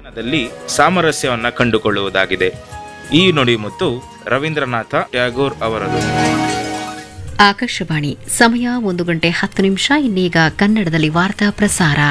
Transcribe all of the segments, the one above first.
ದಲ್ಲಿ ಸಾಮರಸ್ಯವನ್ನ ಕಂಡುಕೊಳ್ಳುವುದಾಗಿದೆ ಈ ನುಡಿಮುತ್ತು ರವೀಂದ್ರನಾಥ ಟ್ಯಾಗೋರ್ ಅವರದು ಆಕಾಶವಾಣಿ ಸಮಯ ಒಂದು ಗಂಟೆ ಹತ್ತು ನಿಮಿಷ ಇನ್ನೀಗ ಕನ್ನಡದಲ್ಲಿ ವಾರ್ತಾ ಪ್ರಸಾರ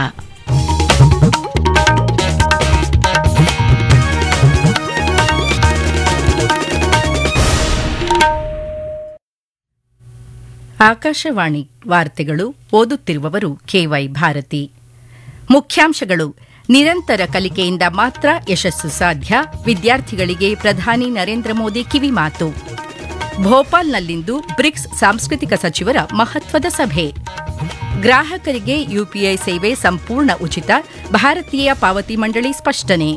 ಆಕಾಶವಾಣಿ ವಾರ್ತೆಗಳು ಓದುತ್ತಿರುವವರು ಕೆವೈ ಭಾರತಿ ಮುಖ್ಯಾಂಶಗಳು ನಿರಂತರ ಕಲಿಕೆಯಿಂದ ಮಾತ್ರ ಯಶಸ್ಸು ಸಾಧ್ಯ ವಿದ್ಯಾರ್ಥಿಗಳಿಗೆ ಪ್ರಧಾನಿ ನರೇಂದ್ರ ಮೋದಿ ಕಿವಿಮಾತು ಭೋಪಾಲ್ನಲ್ಲಿಂದು ಬ್ರಿಕ್ಸ್ ಸಾಂಸ್ಕೃತಿಕ ಸಚಿವರ ಮಹತ್ವದ ಸಭೆ ಗ್ರಾಹಕರಿಗೆ ಯುಪಿಐ ಸೇವೆ ಸಂಪೂರ್ಣ ಉಚಿತ ಭಾರತೀಯ ಪಾವತಿ ಮಂಡಳಿ ಸ್ಪಷ್ಟನೆ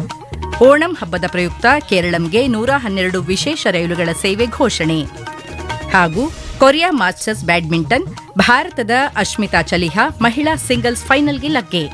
ಓಣಂ ಹಬ್ಬದ ಪ್ರಯುಕ್ತ ಕೇರಳಂಗೆ ನೂರ ಹನ್ನೆರಡು ವಿಶೇಷ ರೈಲುಗಳ ಸೇವೆ ಘೋಷಣೆ ಹಾಗೂ ಕೊರಿಯಾ ಮಾಸ್ಟರ್ಸ್ ಬ್ಯಾಡ್ಮಿಂಟನ್ ಭಾರತದ ಅಶ್ಮಿತಾ ಚಲಿಹಾ ಮಹಿಳಾ ಸಿಂಗಲ್ಸ್ ಫೈನಲ್ಗೆ ಲಗ್ಗೆ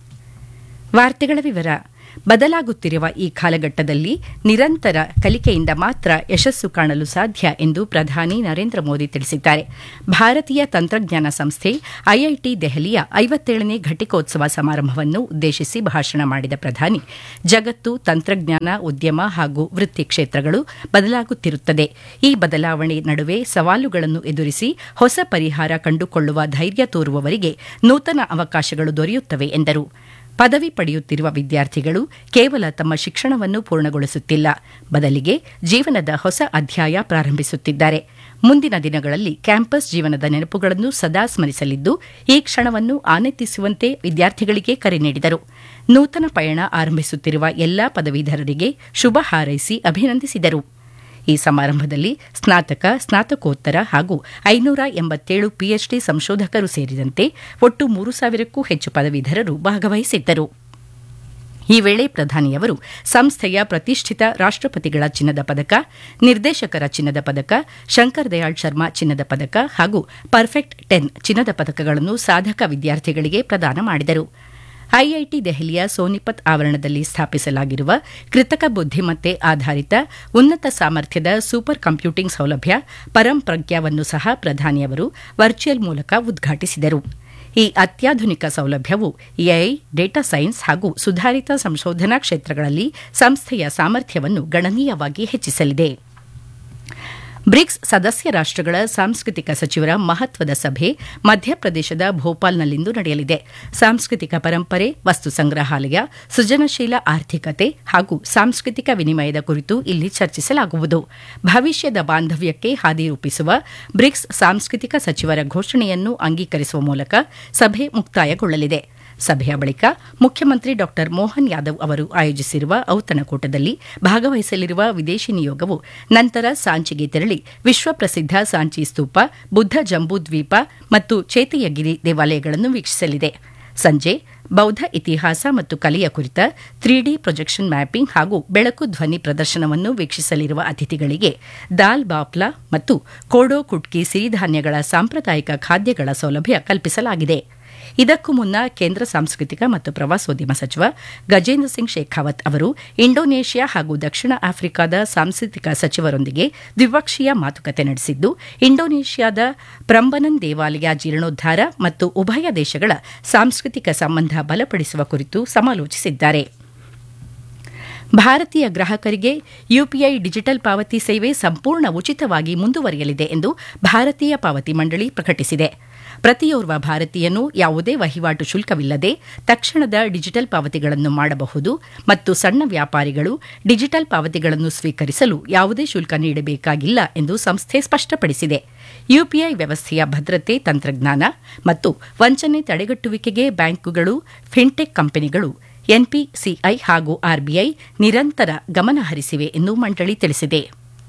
ವಾರ್ತೆಗಳ ವಿವರ ಬದಲಾಗುತ್ತಿರುವ ಈ ಕಾಲಘಟ್ಟದಲ್ಲಿ ನಿರಂತರ ಕಲಿಕೆಯಿಂದ ಮಾತ್ರ ಯಶಸ್ಸು ಕಾಣಲು ಸಾಧ್ಯ ಎಂದು ಪ್ರಧಾನಿ ನರೇಂದ್ರ ಮೋದಿ ತಿಳಿಸಿದ್ದಾರೆ ಭಾರತೀಯ ತಂತ್ರಜ್ಞಾನ ಸಂಸ್ಥೆ ಐಐಟಿ ದೆಹಲಿಯ ಐವತ್ತೇಳನೇ ಘಟಿಕೋತ್ಸವ ಸಮಾರಂಭವನ್ನು ಉದ್ದೇಶಿಸಿ ಭಾಷಣ ಮಾಡಿದ ಪ್ರಧಾನಿ ಜಗತ್ತು ತಂತ್ರಜ್ಞಾನ ಉದ್ಯಮ ಹಾಗೂ ವೃತ್ತಿ ಕ್ಷೇತ್ರಗಳು ಬದಲಾಗುತ್ತಿರುತ್ತದೆ ಈ ಬದಲಾವಣೆ ನಡುವೆ ಸವಾಲುಗಳನ್ನು ಎದುರಿಸಿ ಹೊಸ ಪರಿಹಾರ ಕಂಡುಕೊಳ್ಳುವ ಧೈರ್ಯ ತೋರುವವರಿಗೆ ನೂತನ ಅವಕಾಶಗಳು ದೊರೆಯುತ್ತವೆ ಎಂದರು ಪದವಿ ಪಡೆಯುತ್ತಿರುವ ವಿದ್ಯಾರ್ಥಿಗಳು ಕೇವಲ ತಮ್ಮ ಶಿಕ್ಷಣವನ್ನು ಪೂರ್ಣಗೊಳಿಸುತ್ತಿಲ್ಲ ಬದಲಿಗೆ ಜೀವನದ ಹೊಸ ಅಧ್ಯಾಯ ಪ್ರಾರಂಭಿಸುತ್ತಿದ್ದಾರೆ ಮುಂದಿನ ದಿನಗಳಲ್ಲಿ ಕ್ಯಾಂಪಸ್ ಜೀವನದ ನೆನಪುಗಳನ್ನು ಸದಾ ಸ್ಮರಿಸಲಿದ್ದು ಈ ಕ್ಷಣವನ್ನು ಆನಂದಿಸುವಂತೆ ವಿದ್ಯಾರ್ಥಿಗಳಿಗೆ ಕರೆ ನೀಡಿದರು ನೂತನ ಪಯಣ ಆರಂಭಿಸುತ್ತಿರುವ ಎಲ್ಲಾ ಪದವೀಧರರಿಗೆ ಶುಭ ಹಾರೈಸಿ ಅಭಿನಂದಿಸಿದರು ಈ ಸಮಾರಂಭದಲ್ಲಿ ಸ್ನಾತಕ ಸ್ನಾತಕೋತ್ತರ ಹಾಗೂ ಐನೂರ ಎಂಬತ್ತೇಳು ಪಿಎಚ್ಡಿ ಸಂಶೋಧಕರು ಸೇರಿದಂತೆ ಒಟ್ಟು ಮೂರು ಸಾವಿರಕ್ಕೂ ಹೆಚ್ಚು ಪದವೀಧರರು ಭಾಗವಹಿಸಿದ್ದರು ಈ ವೇಳೆ ಪ್ರಧಾನಿಯವರು ಸಂಸ್ಥೆಯ ಪ್ರತಿಷ್ಠಿತ ರಾಷ್ಟಪತಿಗಳ ಚಿನ್ನದ ಪದಕ ನಿರ್ದೇಶಕರ ಚಿನ್ನದ ಪದಕ ಶಂಕರ್ ದಯಾಳ್ ಶರ್ಮಾ ಚಿನ್ನದ ಪದಕ ಹಾಗೂ ಪರ್ಫೆಕ್ಟ್ ಟೆನ್ ಚಿನ್ನದ ಪದಕಗಳನ್ನು ಸಾಧಕ ವಿದ್ಯಾರ್ಥಿಗಳಿಗೆ ಪ್ರದಾನ ಮಾಡಿದರು ಐಐಟಿ ದೆಹಲಿಯ ಸೋನಿಪತ್ ಆವರಣದಲ್ಲಿ ಸ್ಥಾಪಿಸಲಾಗಿರುವ ಕೃತಕ ಬುದ್ದಿಮತ್ತೆ ಆಧಾರಿತ ಉನ್ನತ ಸಾಮರ್ಥ್ಯದ ಸೂಪರ್ ಕಂಪ್ಯೂಟಿಂಗ್ ಸೌಲಭ್ಯ ಪರಂಪ್ರಜ್ಞಾವನ್ನು ಸಹ ಪ್ರಧಾನಿಯವರು ವರ್ಚುವಲ್ ಮೂಲಕ ಉದ್ಘಾಟಿಸಿದರು ಈ ಅತ್ಯಾಧುನಿಕ ಸೌಲಭ್ಯವು ಎಐ ಡೇಟಾ ಸೈನ್ಸ್ ಹಾಗೂ ಸುಧಾರಿತ ಸಂಶೋಧನಾ ಕ್ಷೇತ್ರಗಳಲ್ಲಿ ಸಂಸ್ಥೆಯ ಸಾಮರ್ಥ್ಯವನ್ನು ಗಣನೀಯವಾಗಿ ಹೆಚ್ಚಿಸಲಿದೆ ಬ್ರಿಕ್ಸ್ ಸದಸ್ಯ ರಾಷ್ಟಗಳ ಸಾಂಸ್ಕೃತಿಕ ಸಚಿವರ ಮಹತ್ವದ ಸಭೆ ಮಧ್ಯಪ್ರದೇಶದ ಭೋಪಾಲ್ನಲ್ಲಿಂದು ನಡೆಯಲಿದೆ ಸಾಂಸ್ಕೃತಿಕ ಪರಂಪರೆ ವಸ್ತು ಸಂಗ್ರಹಾಲಯ ಸೃಜನಶೀಲ ಆರ್ಥಿಕತೆ ಹಾಗೂ ಸಾಂಸ್ಕೃತಿಕ ವಿನಿಮಯದ ಕುರಿತು ಇಲ್ಲಿ ಚರ್ಚಿಸಲಾಗುವುದು ಭವಿಷ್ಯದ ಬಾಂಧವ್ಯಕ್ಕೆ ಹಾದಿ ರೂಪಿಸುವ ಬ್ರಿಕ್ಸ್ ಸಾಂಸ್ಕೃತಿಕ ಸಚಿವರ ಘೋಷಣೆಯನ್ನು ಅಂಗೀಕರಿಸುವ ಮೂಲಕ ಸಭೆ ಮುಕ್ತಾಯಗೊಳ್ಳಲಿದೆ ಸಭೆಯ ಬಳಿಕ ಮುಖ್ಯಮಂತ್ರಿ ಡಾ ಮೋಹನ್ ಯಾದವ್ ಅವರು ಆಯೋಜಿಸಿರುವ ಔತಣಕೂಟದಲ್ಲಿ ಭಾಗವಹಿಸಲಿರುವ ವಿದೇಶಿ ನಿಯೋಗವು ನಂತರ ಸಾಂಚಿಗೆ ತೆರಳಿ ವಿಶ್ವಪ್ರಸಿದ್ಧ ಸಾಂಚಿ ಸ್ತೂಪ ಬುದ್ಧ ಜಂಬೂದ್ವೀಪ ಮತ್ತು ಚೇತಿಯಗಿರಿ ದೇವಾಲಯಗಳನ್ನು ವೀಕ್ಷಿಸಲಿದೆ ಸಂಜೆ ಬೌದ್ಧ ಇತಿಹಾಸ ಮತ್ತು ಕಲೆಯ ಕುರಿತ ತ್ರೀ ಡಿ ಪ್ರೊಜೆಕ್ಷನ್ ಮ್ಯಾಪಿಂಗ್ ಹಾಗೂ ಬೆಳಕು ಧ್ವನಿ ಪ್ರದರ್ಶನವನ್ನು ವೀಕ್ಷಿಸಲಿರುವ ಅತಿಥಿಗಳಿಗೆ ದಾಲ್ ಬಾಪ್ಲಾ ಮತ್ತು ಕೋಡೋ ಕುಟ್ಕಿ ಸಿರಿಧಾನ್ಯಗಳ ಸಾಂಪ್ರದಾಯಿಕ ಖಾದ್ಯಗಳ ಸೌಲಭ್ಯ ಕಲ್ಪಿಸಲಾಗಿದೆ ಇದಕ್ಕೂ ಮುನ್ನ ಕೇಂದ್ರ ಸಾಂಸ್ಕೃತಿಕ ಮತ್ತು ಪ್ರವಾಸೋದ್ಯಮ ಸಚಿವ ಗಜೇಂದ್ರ ಸಿಂಗ್ ಶೇಖಾವತ್ ಅವರು ಇಂಡೋನೇಷ್ಯಾ ಹಾಗೂ ದಕ್ಷಿಣ ಆಫ್ರಿಕಾದ ಸಾಂಸ್ಕೃತಿಕ ಸಚಿವರೊಂದಿಗೆ ದ್ವಿಪಕ್ಷೀಯ ಮಾತುಕತೆ ನಡೆಸಿದ್ದು ಇಂಡೋನೇಷ್ಯಾದ ಪ್ರಂಬನನ್ ದೇವಾಲಯ ಜೀರ್ಣೋದ್ಧಾರ ಮತ್ತು ಉಭಯ ದೇಶಗಳ ಸಾಂಸ್ಕೃತಿಕ ಸಂಬಂಧ ಬಲಪಡಿಸುವ ಕುರಿತು ಸಮಾಲೋಚಿಸಿದ್ದಾರೆ ಭಾರತೀಯ ಗ್ರಾಹಕರಿಗೆ ಯುಪಿಐ ಡಿಜಿಟಲ್ ಪಾವತಿ ಸೇವೆ ಸಂಪೂರ್ಣ ಉಚಿತವಾಗಿ ಮುಂದುವರಿಯಲಿದೆ ಎಂದು ಭಾರತೀಯ ಪಾವತಿ ಮಂಡಳಿ ಪ್ರಕಟಿಸಿದೆ ಪ್ರತಿಯೋರ್ವ ಭಾರತೀಯನು ಯಾವುದೇ ವಹಿವಾಟು ಶುಲ್ಕವಿಲ್ಲದೆ ತಕ್ಷಣದ ಡಿಜಿಟಲ್ ಪಾವತಿಗಳನ್ನು ಮಾಡಬಹುದು ಮತ್ತು ಸಣ್ಣ ವ್ಯಾಪಾರಿಗಳು ಡಿಜಿಟಲ್ ಪಾವತಿಗಳನ್ನು ಸ್ವೀಕರಿಸಲು ಯಾವುದೇ ಶುಲ್ಕ ನೀಡಬೇಕಾಗಿಲ್ಲ ಎಂದು ಸಂಸ್ಥೆ ಸ್ಪಷ್ಟಪಡಿಸಿದೆ ಯುಪಿಐ ವ್ಯವಸ್ಥೆಯ ಭದ್ರತೆ ತಂತ್ರಜ್ಞಾನ ಮತ್ತು ವಂಚನೆ ತಡೆಗಟ್ಟುವಿಕೆಗೆ ಬ್ಯಾಂಕುಗಳು ಫಿನ್ಟೆಕ್ ಕಂಪನಿಗಳು ಎನ್ಪಿಸಿಐ ಹಾಗೂ ಆರ್ಬಿಐ ನಿರಂತರ ಗಮನ ಹರಿಸಿವೆ ಎಂದು ಮಂಡಳಿ ತಿಳಿಸಿದೆ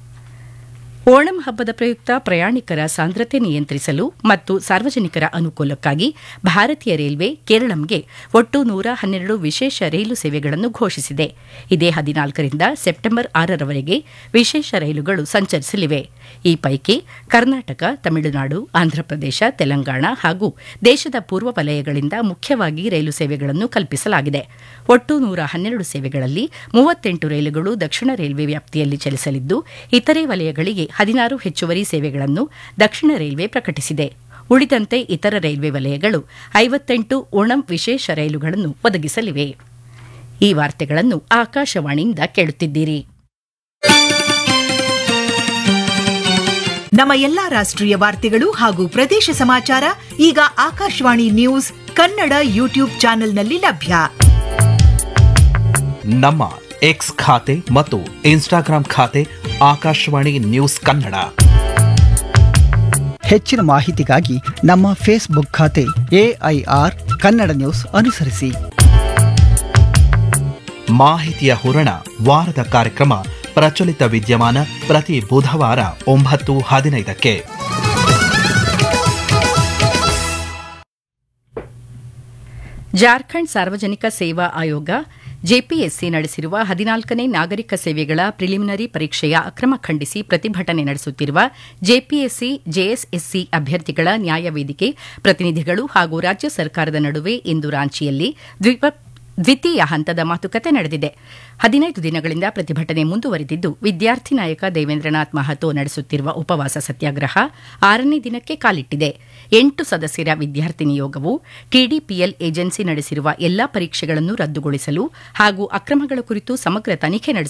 ಓಣಂ ಹಬ್ಬದ ಪ್ರಯುಕ್ತ ಪ್ರಯಾಣಿಕರ ಸಾಂದ್ರತೆ ನಿಯಂತ್ರಿಸಲು ಮತ್ತು ಸಾರ್ವಜನಿಕರ ಅನುಕೂಲಕ್ಕಾಗಿ ಭಾರತೀಯ ರೈಲ್ವೆ ಕೇರಳಂಗೆ ಒಟ್ಟು ನೂರ ಹನ್ನೆರಡು ವಿಶೇಷ ರೈಲು ಸೇವೆಗಳನ್ನು ಘೋಷಿಸಿದೆ ಇದೇ ಹದಿನಾಲ್ಕರಿಂದ ಸೆಪ್ಟೆಂಬರ್ ಆರರವರೆಗೆ ವಿಶೇಷ ರೈಲುಗಳು ಸಂಚರಿಸಲಿವೆ ಈ ಪೈಕಿ ಕರ್ನಾಟಕ ತಮಿಳುನಾಡು ಆಂಧ್ರಪ್ರದೇಶ ತೆಲಂಗಾಣ ಹಾಗೂ ದೇಶದ ಪೂರ್ವ ವಲಯಗಳಿಂದ ಮುಖ್ಯವಾಗಿ ರೈಲು ಸೇವೆಗಳನ್ನು ಕಲ್ಪಿಸಲಾಗಿದೆ ಒಟ್ಟು ನೂರ ಹನ್ನೆರಡು ಸೇವೆಗಳಲ್ಲಿ ಮೂವತ್ತೆಂಟು ರೈಲುಗಳು ದಕ್ಷಿಣ ರೈಲ್ವೆ ವ್ಯಾಪ್ತಿಯಲ್ಲಿ ಚಲಿಸಲಿದ್ದು ಇತರೆ ವಲಯಗಳಿಗೆ ಹದಿನಾರು ಹೆಚ್ಚುವರಿ ಸೇವೆಗಳನ್ನು ದಕ್ಷಿಣ ರೈಲ್ವೆ ಪ್ರಕಟಿಸಿದೆ ಉಳಿದಂತೆ ಇತರ ರೈಲ್ವೆ ವಲಯಗಳು ಐವತ್ತೆಂಟು ಓಣಂ ವಿಶೇಷ ರೈಲುಗಳನ್ನು ಒದಗಿಸಲಿವೆ ಈ ವಾರ್ತೆಗಳನ್ನು ಆಕಾಶವಾಣಿಯಿಂದ ಕೇಳುತ್ತಿದ್ದೀರಿ ನಮ್ಮ ಎಲ್ಲಾ ರಾಷ್ಟ್ರೀಯ ವಾರ್ತೆಗಳು ಹಾಗೂ ಪ್ರದೇಶ ಸಮಾಚಾರ ಈಗ ಆಕಾಶವಾಣಿ ನ್ಯೂಸ್ ಕನ್ನಡ ಯೂಟ್ಯೂಬ್ ಚಾನೆಲ್ನಲ್ಲಿ ಲಭ್ಯ ನಮ್ಮ ಎಕ್ಸ್ ಖಾತೆ ಮತ್ತು ಇನ್ಸ್ಟಾಗ್ರಾಂ ಖಾತೆ ಆಕಾಶವಾಣಿ ನ್ಯೂಸ್ ಕನ್ನಡ ಹೆಚ್ಚಿನ ಮಾಹಿತಿಗಾಗಿ ನಮ್ಮ ಫೇಸ್ಬುಕ್ ಖಾತೆ ಎಐಆರ್ ಕನ್ನಡ ನ್ಯೂಸ್ ಅನುಸರಿಸಿ ಮಾಹಿತಿಯ ಹೂರಣ ವಾರದ ಕಾರ್ಯಕ್ರಮ ಪ್ರಚಲಿತ ವಿದ್ಯಮಾನ ಪ್ರತಿ ಬುಧವಾರ ಒಂಬತ್ತು ಹದಿನೈದಕ್ಕೆ ಜಾರ್ಖಂಡ್ ಸಾರ್ವಜನಿಕ ಸೇವಾ ಆಯೋಗ ಜೆಪಿಎಸ್ಸಿ ನಡೆಸಿರುವ ಹದಿನಾಲ್ಕನೇ ನಾಗರಿಕ ಸೇವೆಗಳ ಪ್ರಿಲಿಮಿನರಿ ಪರೀಕ್ಷೆಯ ಅಕ್ರಮ ಖಂಡಿಸಿ ಪ್ರತಿಭಟನೆ ನಡೆಸುತ್ತಿರುವ ಜೆಪಿಎಸ್ಸಿ ಜೆಎಸ್ಎಸ್ಸಿ ಅಭ್ಯರ್ಥಿಗಳ ನ್ಯಾಯ ವೇದಿಕೆ ಪ್ರತಿನಿಧಿಗಳು ಹಾಗೂ ರಾಜ್ಯ ಸರ್ಕಾರದ ನಡುವೆ ಇಂದು ರಾಂಚಿಯಲ್ಲಿ ದ್ವಿಪ ದ್ವಿತೀಯ ಹಂತದ ಮಾತುಕತೆ ನಡೆದಿದೆ ಹದಿನೈದು ದಿನಗಳಿಂದ ಪ್ರತಿಭಟನೆ ಮುಂದುವರೆದಿದ್ದು ವಿದ್ಯಾರ್ಥಿ ನಾಯಕ ದೇವೇಂದ್ರನಾಥ್ ಮಹತೋ ನಡೆಸುತ್ತಿರುವ ಉಪವಾಸ ಸತ್ಯಾಗ್ರಹ ಆರನೇ ದಿನಕ್ಕೆ ಕಾಲಿಟ್ಟಿದೆ ಎಂಟು ಸದಸ್ಯರ ವಿದ್ಯಾರ್ಥಿ ನಿಯೋಗವು ಟಿಡಿಪಿಎಲ್ ಏಜೆನ್ಸಿ ನಡೆಸಿರುವ ಎಲ್ಲಾ ಪರೀಕ್ಷೆಗಳನ್ನು ರದ್ದುಗೊಳಿಸಲು ಹಾಗೂ ಅಕ್ರಮಗಳ ಕುರಿತು ಸಮಗ್ರ ತನಿಖೆ ನಡೆಸಲು